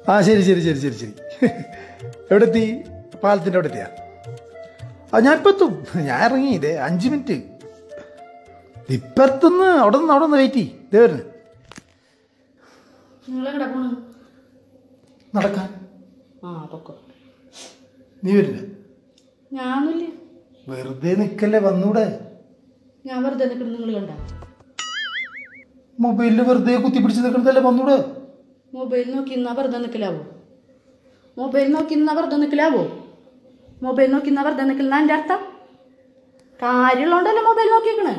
ആ ശരി ശരി ശരി ശരി ശരി എവിടെ എത്തി പാലത്തിൻ്റെ അവിടെ എത്തിയാ ആ ഞാൻ ഇപ്പം എത്തും ഞാൻ ഇറങ്ങി ഇതേ അഞ്ച് മിനിറ്റ് ഇപ്പം എത്തുന്ന് അവിടെ നിന്ന് അവിടെ നിന്ന് വെയിറ്റ് ചെയ്യ് ഇതേ വരുന്നു നിങ്ങളെവിടെ പോണു നടക്കാൻ ആ പൊക്കോ നീ വരില്ല ഞാനൊന്നുമില്ല വെറുതെ നിൽക്കല്ലേ വന്നൂടെ ഞാൻ വെറുതെ നിൽക്കണം നിങ്ങൾ കണ്ട മൊബൈലിൽ വെറുതെ കുത്തിപ്പിടിച്ച് നിൽക്കുന്നതല്ലേ വന്നൂടെ മൊബൈൽ നോക്കി ഇന്നാ വെറുതെ നിൽക്കലാവോ മൊബൈൽ നോക്കി ഇന്നാ വെറുതെ നിൽക്കലാവോ മൊബൈൽ നോക്കി ഇന്നാ വെറുതെ നിൽക്കുന്ന എൻ്റെ അർത്ഥം കാര്യമുള്ളതുകൊണ്ടല്ലേ മൊബൈൽ നോക്കിയേക്കണേ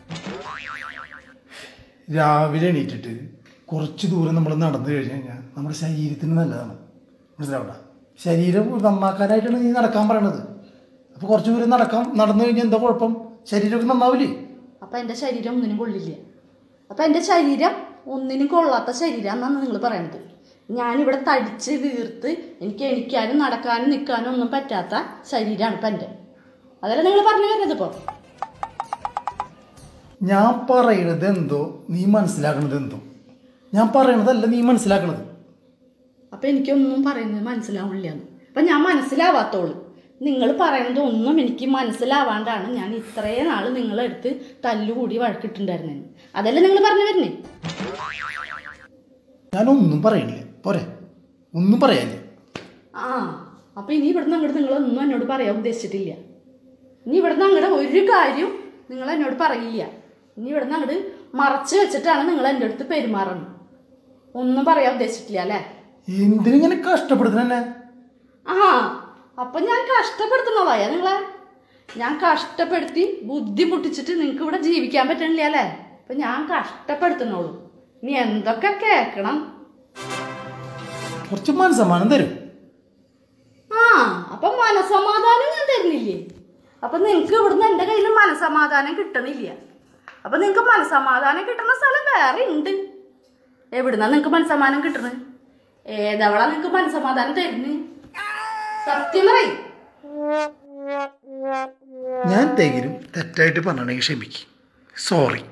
രാവിലെ എണീറ്റിട്ട് കുറച്ച് ദൂരം നമ്മൾ നടന്നു കഴിഞ്ഞ് കഴിഞ്ഞാൽ നമ്മുടെ ശരീരത്തിന് നല്ലതാണ് മനസ്സിലാവണ്ട ശരീരം നന്നാക്കാനായിട്ടാണ് നീ നടക്കാൻ പറയണത് അപ്പോൾ കുറച്ച് ദൂരം നടക്കാം നടന്നു കഴിഞ്ഞാൽ എന്താ കുഴപ്പം ശരീരമൊക്കെ നന്നാവില്ലേ അപ്പം എൻ്റെ ശരീരം ഒന്നിനും കൊള്ളില്ല അപ്പം എൻ്റെ ശരീരം ഒന്നിനും കൊള്ളാത്ത ശരീരം എന്നാണ് നിങ്ങൾ പറയണത് ഞാനിവിടെ തടിച്ച് വീർത്ത് എനിക്ക് എണിക്കാനും നടക്കാനും നിൽക്കാനും ഒന്നും പറ്റാത്ത ശരീരമാണ് ഇപ്പം എൻ്റെ അതല്ല നിങ്ങൾ പറഞ്ഞു വരുന്നത് ഇപ്പോൾ ഞാൻ പറയണത് എന്തോ നീ മനസ്സിലാക്കണത് എന്തോ ഞാൻ പറയണതല്ല നീ മനസ്സിലാക്കണത് അപ്പം എനിക്കൊന്നും പറയുന്നത് മനസ്സിലാവണില്ലാന്ന് അപ്പം ഞാൻ മനസ്സിലാവാത്തോളൂ നിങ്ങൾ പറയണത് ഒന്നും എനിക്ക് മനസ്സിലാവാണ്ടാണ് ഞാൻ ഇത്രയും നാൾ നിങ്ങളെടുത്ത് തല്ലുകൂടി വഴക്കിട്ടുണ്ടായിരുന്നത് അതല്ലേ നിങ്ങൾ പറഞ്ഞു വരുന്നേ ഞാനൊന്നും പറയണില്ല പോരെ ഒന്നും പറയാനില്ല ആ അപ്പം ഇനി ഇവിടുന്ന് അങ്ങോട്ട് നിങ്ങളൊന്നും എന്നോട് പറയാൻ ഉദ്ദേശിച്ചിട്ടില്ല ഇനി ഇവിടുന്ന് അങ്ങോട്ട് ഒരു കാര്യം നിങ്ങൾ എന്നോട് പറയില്ല ഇനി ഇവിടുന്ന് അങ്ങോട്ട് മറച്ചു വെച്ചിട്ടാണ് നിങ്ങൾ എൻ്റെ അടുത്ത് പെരുമാറുന്നത് ഒന്നും പറയാൻ ഉദ്ദേശിച്ചിട്ടില്ല അല്ലേ എന്തിനിങ്ങനെ കഷ്ടപ്പെടുത്തണ ആ അപ്പം ഞാൻ കഷ്ടപ്പെടുത്തുന്നതായ നിങ്ങളെ ഞാൻ കഷ്ടപ്പെടുത്തി ബുദ്ധിമുട്ടിച്ചിട്ട് നിങ്ങൾക്ക് ഇവിടെ ജീവിക്കാൻ പറ്റണില്ല അല്ലേ അപ്പം ഞാൻ കഷ്ടപ്പെടുത്തുന്നോളൂ നീ എന്തൊക്കെ കേൾക്കണം കുറച്ച് മനസ്സമാനം തരും ആ അപ്പം മനസമാധാനം ഞാൻ തരുന്നില്ലേ അപ്പം നിങ്ങൾക്ക് ഇവിടുന്ന് എൻ്റെ കയ്യിൽ മനസമാധാനം കിട്ടണില്ല അപ്പം നിങ്ങൾക്ക് മനസമാധാനം കിട്ടുന്ന സ്ഥലം വേറെ ഉണ്ട് എവിടുന്നാ നിങ്ങൾക്ക് മനസമാധാനം കിട്ടണത് ഏതവളാ നിങ്ങൾക്ക് മനസമാധാനം തരുന്നത് സത്യം പറയും ഞാൻ തെങ്കിലും തെറ്റായിട്ട് പറഞ്ഞിട്ടുണ്ടെങ്കിൽ ക്ഷമിക്ക് സോറി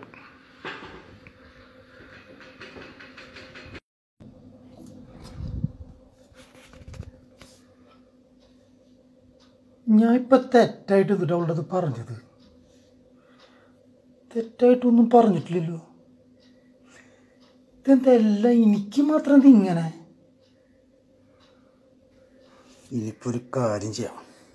ഞാൻ ഇപ്പം തെറ്റായിട്ട് ഇതിട്ട് അവളുടെ അത് പറഞ്ഞത് തെറ്റായിട്ടൊന്നും പറഞ്ഞിട്ടില്ലല്ലോ ഇതെന്തെല്ലാം എനിക്ക് മാത്രം ഇത് ഇങ്ങനെ ഇനിയിപ്പോൾ ഒരു കാര്യം ചെയ്യാം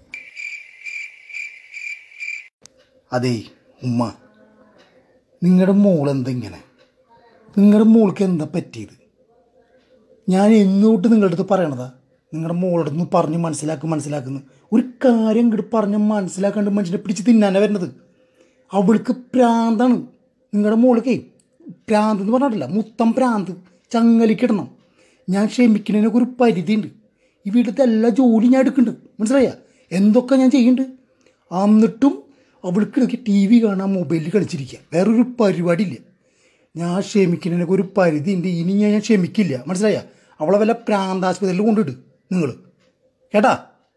അതേ ഉമ്മ നിങ്ങളുടെ മോൾ എന്തെങ്ങനെ നിങ്ങളുടെ മോൾക്ക് എന്താ പറ്റിയത് ഞാൻ എന്നോട്ട് നിങ്ങളുടെ അടുത്ത് പറയണതാ നിങ്ങളുടെ മോളുടെ അടുത്ത് പറഞ്ഞ് മനസ്സിലാക്കും മനസ്സിലാക്കുന്നു ഒരു കാര്യം ഇങ്ങോട്ട് പറഞ്ഞ് മനസ്സിലാക്കാണ്ട് മനുഷ്യനെ പിടിച്ച് തിന്നാനാണ് വരുന്നത് അവൾക്ക് പ്രാന്താണ് നിങ്ങളുടെ മോൾക്കേ പ്രാന്ത് എന്ന് പറഞ്ഞിട്ടില്ല മുത്തം പ്രാന്ത് ചങ്ങലിക്കിടണം ഞാൻ ക്ഷമിക്കുന്നതിനൊക്കെ ഒരു പരിധിയുണ്ട് ഈ വീട്ടിലത്തെ എല്ലാ ജോലിയും ഞാൻ എടുക്കുന്നുണ്ട് മനസ്സിലായ എന്തൊക്കെ ഞാൻ ചെയ്യുന്നുണ്ട് എന്നിട്ടും അവൾക്ക് ഇടയ്ക്ക് ടി വി കാണാൻ മൊബൈലിൽ കളിച്ചിരിക്കുക വേറൊരു പരിപാടിയില്ല ഞാൻ ക്ഷമിക്കുന്നതിനൊക്കെ ഒരു പരിധി ഉണ്ട് ഇനി ഞാൻ ഞാൻ ക്ഷമിക്കില്ല മനസ്സിലായ അവളെ വല്ല പ്രാന്താശുപത്രിയിൽ കൊണ്ടിട്ട് നിങ്ങൾ കേട്ടാ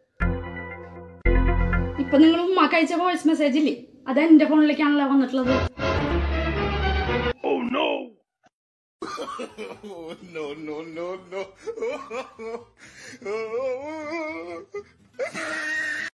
ഇപ്പൊ നിങ്ങൾ ഉമ്മ കഴിച്ച വോയിസ് മെസ്സേജ് ഇല്ലേ അത് എന്റെ ഫോണിലേക്കാണല്ലോ വന്നിട്ടുള്ളത് no, no, no, no.